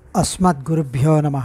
அஸ்மத்குருப்பியோ நம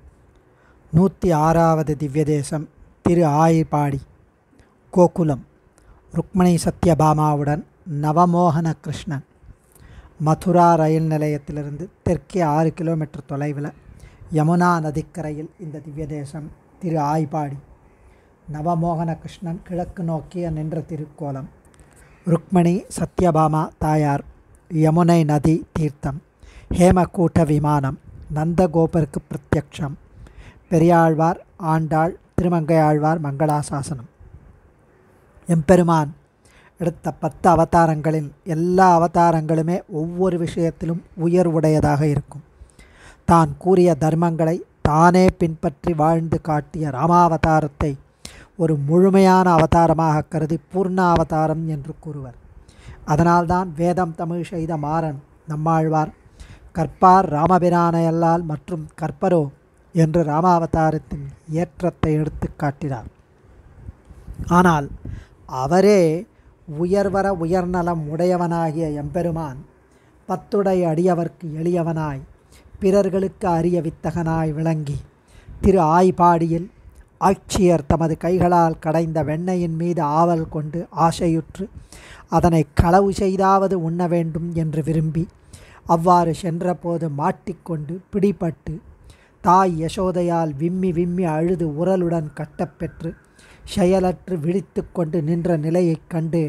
நூற்றி ஆறாவது திவ்யதேசம் திரு ஆயிபாடி கோகுலம் ருக்மணி சத்யபாமாவுடன் நவமோகன கிருஷ்ணன் மதுரா ரயில் நிலையத்திலிருந்து தெற்கே ஆறு கிலோமீட்டர் தொலைவில் யமுனா நதிக்கரையில் இந்த திவ்யதேசம் திரு ஆய்பாடி நவமோகன கிருஷ்ணன் கிழக்கு நோக்கிய நின்ற திருக்கோலம் ருக்மணி சத்யபாமா தாயார் யமுனை நதி தீர்த்தம் ஹேமகூட்ட விமானம் நந்தகோபருக்கு பிரத்யக்ஷம் பெரியாழ்வார் ஆண்டாள் திருமங்கையாழ்வார் மங்களாசாசனம் எம்பெருமான் எடுத்த பத்து அவதாரங்களில் எல்லா அவதாரங்களுமே ஒவ்வொரு விஷயத்திலும் உயர்வுடையதாக இருக்கும் தான் கூறிய தர்மங்களை தானே பின்பற்றி வாழ்ந்து காட்டிய ராமாவதாரத்தை ஒரு முழுமையான அவதாரமாக கருதி பூர்ண அவதாரம் என்று கூறுவர் அதனால்தான் வேதம் தமிழ் செய்த மாறன் நம்மாழ்வார் கற்பார் ராமபிரானையல்லால் மற்றும் கற்பரோ என்று ராமாவதாரத்தின் ஏற்றத்தை எடுத்து காட்டினார் ஆனால் அவரே உயர்வர உயர்நலம் உடையவனாகிய எம்பெருமான் பத்துடை அடியவர்க்கு எளியவனாய் பிறர்களுக்கு அரிய வித்தகனாய் விளங்கி திரு ஆய்பாடியில் ஆட்சியர் தமது கைகளால் கடைந்த வெண்ணையின் மீது ஆவல் கொண்டு ஆசையுற்று அதனை களவு செய்தாவது உண்ண வேண்டும் என்று விரும்பி அவ்வாறு சென்றபோது மாட்டிக்கொண்டு பிடிபட்டு தாய் யசோதையால் விம்மி விம்மி அழுது உரலுடன் கட்டப்பெற்று செயலற்று விழித்து கொண்டு நின்ற நிலையைக் கண்டு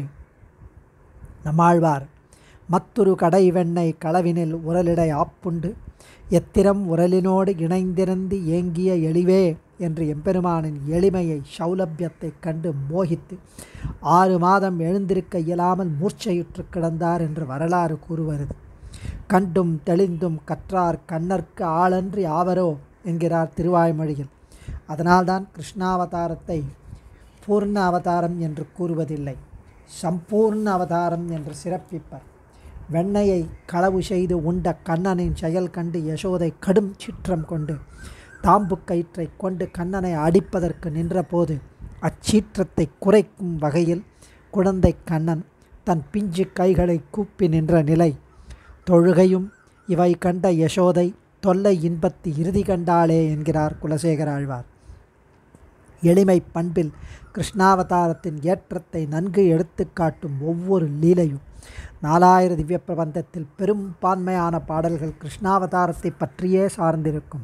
நம்மாழ்வார் மத்துரு கடை வெண்ணெய் களவினில் உரலிடை ஆப்புண்டு எத்திரம் உரலினோடு இணைந்திருந்து ஏங்கிய எளிவே என்று எம்பெருமானின் எளிமையை சௌலபியத்தைக் கண்டு மோகித்து ஆறு மாதம் எழுந்திருக்க இயலாமல் மூர்ச்சையுற்று கிடந்தார் என்று வரலாறு கூறுவது கண்டும் தெளிந்தும் கற்றார் கண்ணற்கு ஆளன்றி ஆவரோ என்கிறார் திருவாய்மொழியில் அதனால்தான் கிருஷ்ணாவதாரத்தை பூர்ண அவதாரம் என்று கூறுவதில்லை சம்பூர்ண அவதாரம் என்று சிறப்பிப்பர் வெண்ணையை களவு செய்து உண்ட கண்ணனின் செயல் கண்டு யசோதை கடும் சிற்றம் கொண்டு தாம்பு கயிற்றை கொண்டு கண்ணனை அடிப்பதற்கு நின்றபோது அச்சீற்றத்தை குறைக்கும் வகையில் குழந்தை கண்ணன் தன் பிஞ்சு கைகளை கூப்பி நின்ற நிலை தொழுகையும் இவை கண்ட யசோதை தொல்லை இன்பத்து இறுதி கண்டாளே என்கிறார் குலசேகர ஆழ்வார் எளிமை பண்பில் கிருஷ்ணாவதாரத்தின் ஏற்றத்தை நன்கு எடுத்து காட்டும் ஒவ்வொரு லீலையும் நாலாயிர திவ்ய பிரபந்தத்தில் பெரும்பான்மையான பாடல்கள் கிருஷ்ணாவதாரத்தை பற்றியே சார்ந்திருக்கும்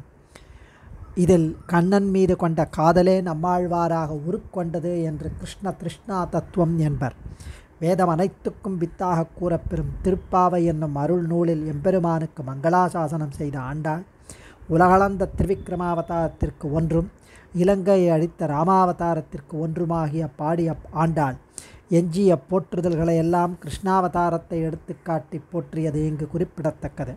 இதில் கண்ணன் மீது கொண்ட காதலே நம்மாழ்வாராக உருக்கொண்டது என்று கிருஷ்ண திருஷ்ணா தத்துவம் என்பர் வேதம் அனைத்துக்கும் வித்தாக கூறப்பெறும் திருப்பாவை என்னும் அருள் நூலில் எம்பெருமானுக்கு மங்களாசாசனம் செய்த ஆண்டாள் உலகளந்த திருவிக்கிரமாவதாரத்திற்கு ஒன்றும் இலங்கையை அளித்த ராமாவதாரத்திற்கு ஒன்றுமாகிய பாடிய ஆண்டாள் எஞ்சிய போற்றுதல்களை எல்லாம் கிருஷ்ணாவதாரத்தை எடுத்துக்காட்டி போற்றியது இங்கு குறிப்பிடத்தக்கது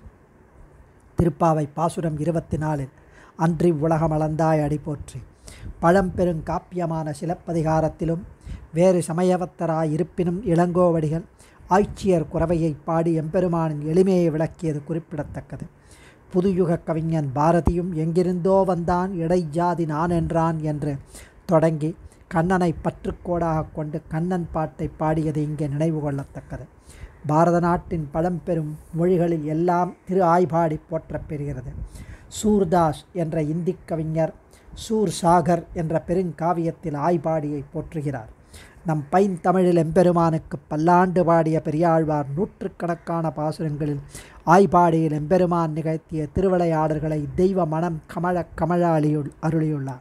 திருப்பாவை பாசுரம் இருபத்தி நாலில் அன்றி உலகமளந்தாய் அடி போற்றி பழம்பெருங் காப்பியமான சிலப்பதிகாரத்திலும் வேறு சமயவத்தராய் இருப்பினும் இளங்கோவடிகள் ஆய்ச்சியர் குறவையை பாடி எம்பெருமானின் எளிமையை விளக்கியது குறிப்பிடத்தக்கது புதுயுக கவிஞன் பாரதியும் எங்கிருந்தோ வந்தான் இடை ஜாதி நான் என்றான் என்று தொடங்கி கண்ணனை பற்றுக்கோடாக கொண்டு கண்ணன் பாட்டை பாடியது இங்கே நினைவு கொள்ளத்தக்கது பாரத நாட்டின் பழம்பெரும் மொழிகளில் எல்லாம் திரு ஆய்பாடி போற்றப் பெறுகிறது சூர்தாஸ் என்ற இந்தி கவிஞர் சூர் சாகர் என்ற பெருங்காவியத்தில் ஆய்பாடியை போற்றுகிறார் நம் பைன் தமிழில் எம்பெருமானுக்கு பல்லாண்டு பாடிய பெரியாழ்வார் நூற்றுக்கணக்கான பாசுரங்களில் ஆய்பாடியில் எம்பெருமான் நிகழ்த்திய திருவிளையாடல்களை தெய்வ மனம் கமழ கமழ அழியுள் அருளியுள்ளார்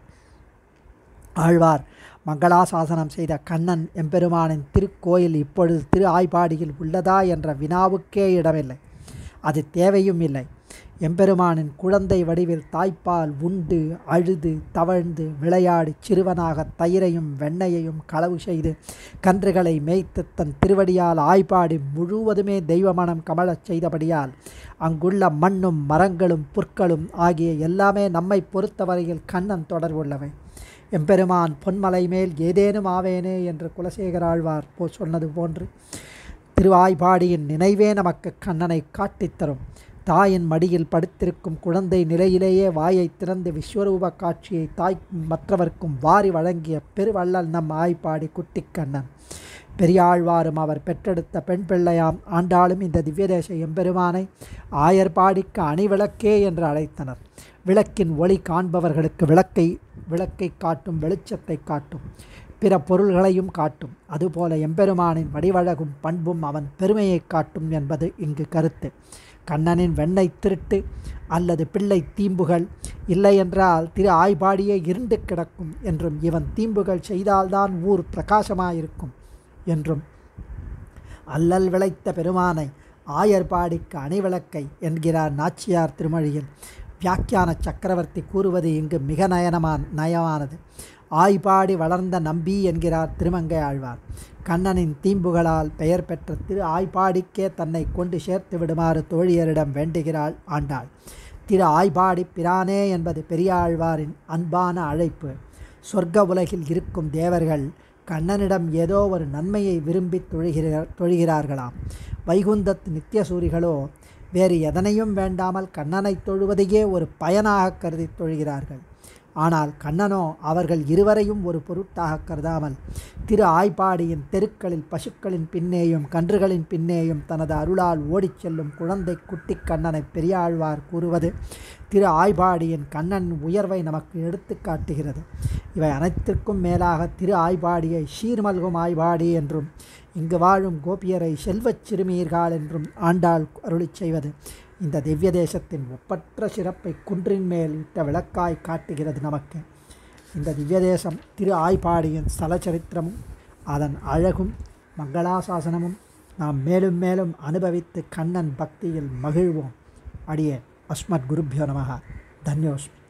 ஆழ்வார் மங்களாசாசனம் செய்த கண்ணன் எம்பெருமானின் திருக்கோயில் இப்பொழுது திரு ஆய்பாடியில் உள்ளதா என்ற வினாவுக்கே இடமில்லை அது தேவையும் இல்லை எம்பெருமானின் குழந்தை வடிவில் தாய்ப்பால் உண்டு அழுது தவழ்ந்து விளையாடி சிறுவனாக தயிரையும் வெண்ணையையும் களவு செய்து கன்றுகளை மேய்த்து தன் திருவடியால் ஆய்ப்பாடி முழுவதுமே தெய்வமனம் கமலச் செய்தபடியால் அங்குள்ள மண்ணும் மரங்களும் புற்களும் ஆகிய எல்லாமே நம்மை பொறுத்தவரையில் கண்ணன் தொடர்புள்ளவை எம்பெருமான் பொன்மலை மேல் ஏதேனும் ஆவேனே என்று குலசேகராழ்வார் போ சொன்னது போன்று திருவாய்பாடியின் நினைவே நமக்கு கண்ணனை காட்டித்தரும் தாயின் மடியில் படுத்திருக்கும் குழந்தை நிலையிலேயே வாயை திறந்து விஸ்வரூப காட்சியை தாய் மற்றவர்க்கும் வாரி வழங்கிய பெருவள்ளல் நம் ஆய்ப்பாடி குட்டிக்கண்ணன் பெரியாழ்வாரும் அவர் பெற்றெடுத்த பெண் பிள்ளையாம் ஆண்டாளும் இந்த திவ்யதேச எம்பெருமானை ஆயர்பாடிக்கு அணிவிளக்கே என்று அழைத்தனர் விளக்கின் ஒளி காண்பவர்களுக்கு விளக்கை விளக்கை காட்டும் வெளிச்சத்தை காட்டும் பிற பொருள்களையும் காட்டும் அதுபோல எம்பெருமானின் வடிவழகும் பண்பும் அவன் பெருமையை காட்டும் என்பது இங்கு கருத்து கண்ணனின் வெண்ணெய் திருட்டு அல்லது பிள்ளை தீம்புகள் இல்லையென்றால் திரு ஆய்பாடியே இருண்டு கிடக்கும் என்றும் இவன் தீம்புகள் செய்தால்தான் ஊர் பிரகாசமாயிருக்கும் என்றும் அல்லல் விளைத்த பெருமானை ஆயர்பாடிக்கு அணிவிளக்கை என்கிறார் நாச்சியார் திருமொழியில் வியாக்கியான சக்கரவர்த்தி கூறுவது இங்கு மிக நயனமான நயமானது ஆய்பாடி வளர்ந்த நம்பி என்கிறார் திருமங்கை ஆழ்வார் கண்ணனின் தீம்புகளால் பெயர் பெற்ற திரு ஆய்பாடிக்கே தன்னை கொண்டு சேர்த்து விடுமாறு தோழியரிடம் வேண்டுகிறாள் ஆண்டாள் திரு ஆய்பாடி பிரானே என்பது பெரியாழ்வாரின் அன்பான அழைப்பு சொர்க்க உலகில் இருக்கும் தேவர்கள் கண்ணனிடம் ஏதோ ஒரு நன்மையை விரும்பி தொழுகிறார் தொழுகிறார்களாம் வைகுந்தத் நித்தியசூரிகளோ வேறு எதனையும் வேண்டாமல் கண்ணனை தொழுவதையே ஒரு பயனாக கருதி தொழுகிறார்கள் ஆனால் கண்ணனோ அவர்கள் இருவரையும் ஒரு பொருட்டாக கருதாமல் திரு ஆய்ப்பாடியின் தெருக்களில் பசுக்களின் பின்னேயும் கன்றுகளின் பின்னேயும் தனது அருளால் ஓடிச் செல்லும் குழந்தை குட்டி கண்ணனை பெரியாழ்வார் கூறுவது திரு ஆய்பாடியின் கண்ணன் உயர்வை நமக்கு எடுத்து காட்டுகிறது இவை அனைத்திற்கும் மேலாக திரு ஆய்பாடியை சீர்மல்கும் ஆய்பாடி என்றும் இங்கு வாழும் கோபியரை செல்வச் சிறுமீர்கள் என்றும் ஆண்டாள் அருளிச் செய்வது இந்த திவ்ய தேசத்தின் ஒப்பற்ற சிறப்பை குன்றின் மேல் இட்ட விளக்காய் காட்டுகிறது நமக்கு இந்த திவ்ய தேசம் திரு ஆய்பாடியின் ஸ்தல சரித்திரமும் அதன் அழகும் மங்களாசாசனமும் நாம் மேலும் மேலும் அனுபவித்து கண்ணன் பக்தியில் மகிழ்வோம் அடியே அஸ்மத் குருப்பியோ நமக தன்யோஸ்மி